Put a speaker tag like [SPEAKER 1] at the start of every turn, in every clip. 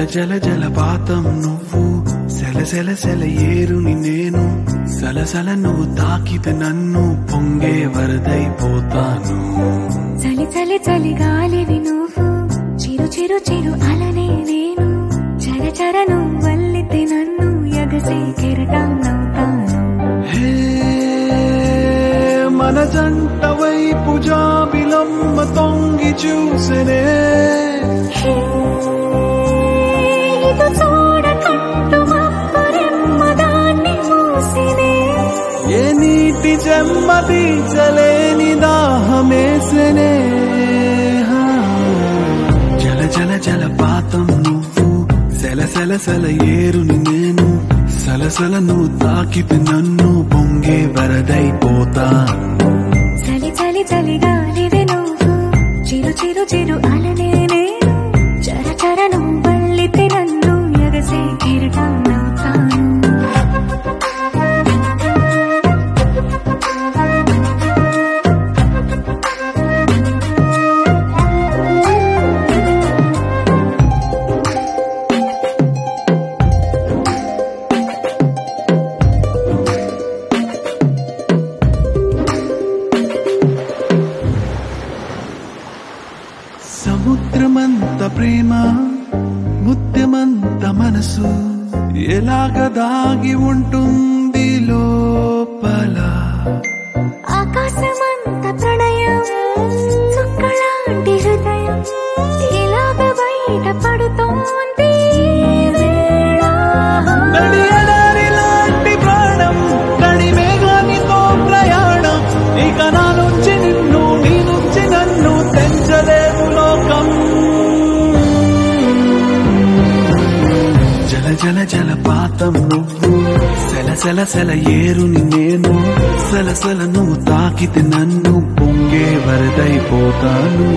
[SPEAKER 1] జల జలపాతం నువ్వు సెల సెల సెల ఏరుని నేను సలసల నువ్వు తాకితే నన్ను పొంగే వరదైపోతాను
[SPEAKER 2] చలి చలి చలి గాలివి నువ్వు చిరు చిరు చిరు అలనే నేను చర చర నువ్వు వల్లితే నన్ను ఎగసి కెరటం నవ్వుతాను
[SPEAKER 1] హే మన జంట వైపు జాబిలమ్మ తొంగి చూసనే
[SPEAKER 2] హే, ఇటు చూడకంటూ మబ్బురెమ్మ దాన్ని మూసినే
[SPEAKER 1] ఏ నీటి చెమ్మ తీర్చలేని దాహమేసనే హా. జల జల జలపాతం నువ్వు సెల సెల సెల ఏరుని నేను సలసల నువ్వు తాకితే నన్ను పొంగే వరదైపోతాను
[SPEAKER 2] చలి చలి చలి గాలివి నువ్వు చిరు చిరు చిరు అలనే నేను చర చర నువ్వు వల్లితే నన్ను ఎగసి కెరటం నవ్వుతాను
[SPEAKER 1] సముద్రమంత ప్రేమ ముత్యమంత మనసు ఎలాగ దాగి ఉంటుంది లోపల
[SPEAKER 2] ఆకాశమంత ప్రణయం చుక్కలాంటి హృదయం ఇలాగ బయట పడుతోంది ఈ వేళ.
[SPEAKER 1] నడియడారి లాంటి ప్రాణం నడి మేఘానితో ప్రయాణం ఇక నా నుంచి నిన్ను నీ నుంచి నన్ను తెంచలేదు లోకం జల జల జలపాతం నువ్వు సెల సెల సెల ఏరుని నేను సలసల నువ్వు తాకితే నన్ను పొంగే వరదైపోతాను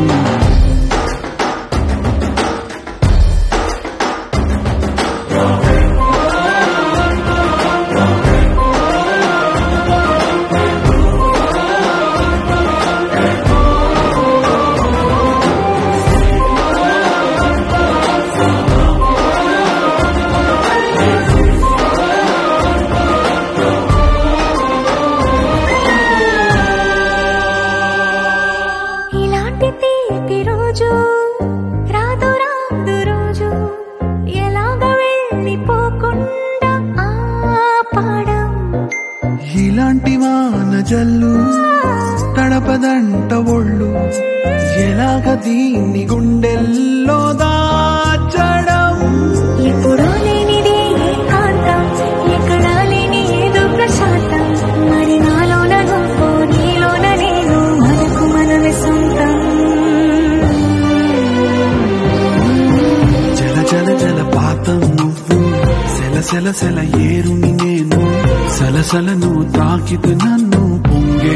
[SPEAKER 2] ఇలాంటి తీపి రోజు రాదు రాదు రోజు ఎలాగ వెళ్ళిపోకుండా ఆపడం
[SPEAKER 1] ఇలాంటి వాన జల్లు తడపదంట ఒళ్ళు ఎలాగ దీన్ని గుండెల్లో దాచడం
[SPEAKER 2] ఎప్పుడో లేనిది ఏకాంతం ఎక్కడా లేని ఏదో ప్రశాంతం మరి నాలోన నువ్వు నీలోన నేను మనకు మనమే సొంతం
[SPEAKER 1] జల జల జల పాతం నువ్వు సెల సెల సెల ఏరుని నేను సలసల నువ్వు తాకితే నన్ను పొంగే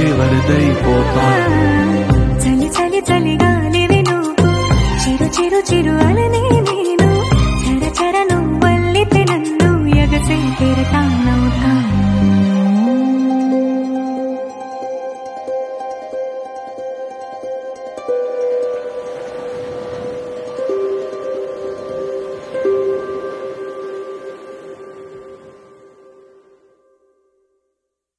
[SPEAKER 1] వరదైపోతా
[SPEAKER 2] చలి చలి చలి గాలివి నువ్వు చిరు చిరు చిరు అల